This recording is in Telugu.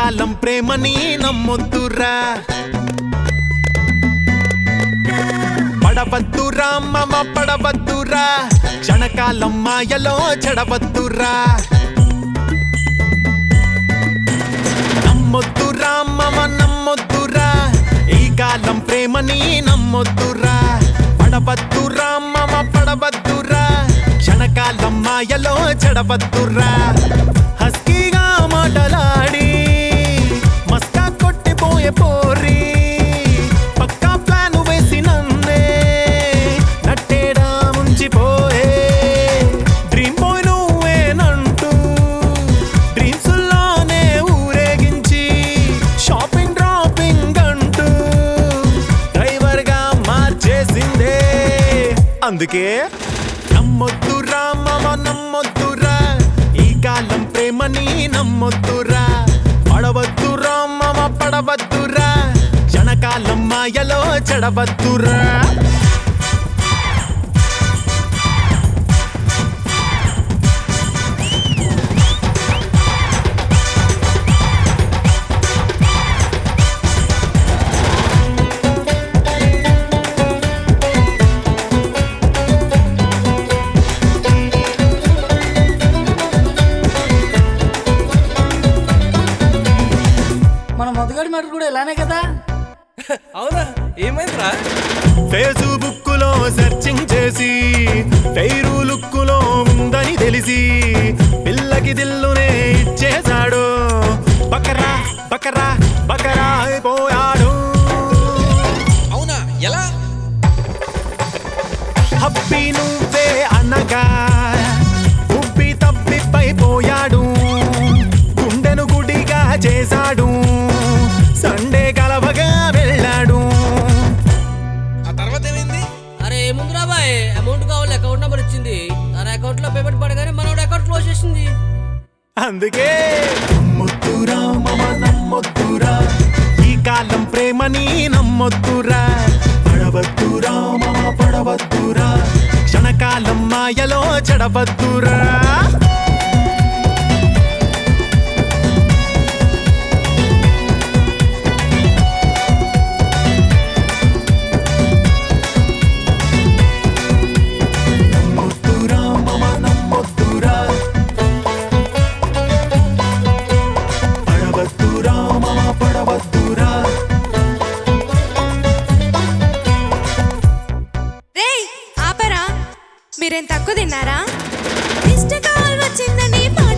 కాలం ప్రేమని నమ్మొద్దురా పడవద్దురా మమ పడవద్దురా క్షణకాలం మాయలో చెడవద్దురా నమ్మొద్దురా మమ నమ్మొద్దురా ఈ కాలం ప్రేమని నమ్మొద్దురా పడవద్దురా మమ పడవద్దురా క్షణకాలం మాయలో చెడవద్దురా హస్కీగా మాటలాడి మస్కా కొట్టిపోయే పోరి పక్కా ప్లాన్ వేసి నన్నే నట్టేడా ముంచిపోయే డ్రీమ్ బాయ్ నువ్వేనంటూ డ్రీమ్స్ లోనే ఊరేగించి షాపింగ్ డ్రాపింగ్ అంటూ డ్రైవర్ గా మార్చేసిందే అందుకే నమ్మొద్దురా మమ నమ్మొద్దురా ఈ కాలం ప్రేమని నమ్మొద్దురా పడవద్దురా మమ పడవద్దురా క్షణకాలం మాయలో చెడవద్దురా మన మొదగడి మాట కూడా ఇలానే కదా అవునా ఏమైందిరా ఫేస్బుక్ లో సెర్చింగ్ చేసి ఫెయిరు లుక్ లో ఉందని తెలిసి పిల్లకి దిల్లునే ఇచ్చేశాడు బకరా బకరా బకరా అయిపోయాడు అవునా ఎలా హప్పి నువ్వే అనగా ఉబ్బి తప్పిపోయాడు గుండెను గుడిగా చేశాడు సండే కలవగా వెళ్ళాడు ఆ తర్వాత ఏమైంది అరే ఏముందిరా బాయ్ అమౌంట్ కావాలి అకౌంట్ నెంబర్ ఇచ్చింది తన అకౌంట్ లో పేమెంట్ పడగానే మనోడు అకౌంట్ క్లోజ్ చేసింది అందుకే నమ్మొద్దురా మమ నమ్మొద్దురా ఈ కాలం ప్రేమని నమ్మొద్దురా పడవద్దురా మమ పడవద్దురా క్షణకాలం మాయలో చెడవద్దురా నమ్మొద్దురా మమ నమ్మొద్దురా పడవద్దురా మమ పడవద్దురా రేయ్ ఆపరా మీరేం తక్కువ తిన్నారా మిస్డ్ కాల్ వచ్చిందని మా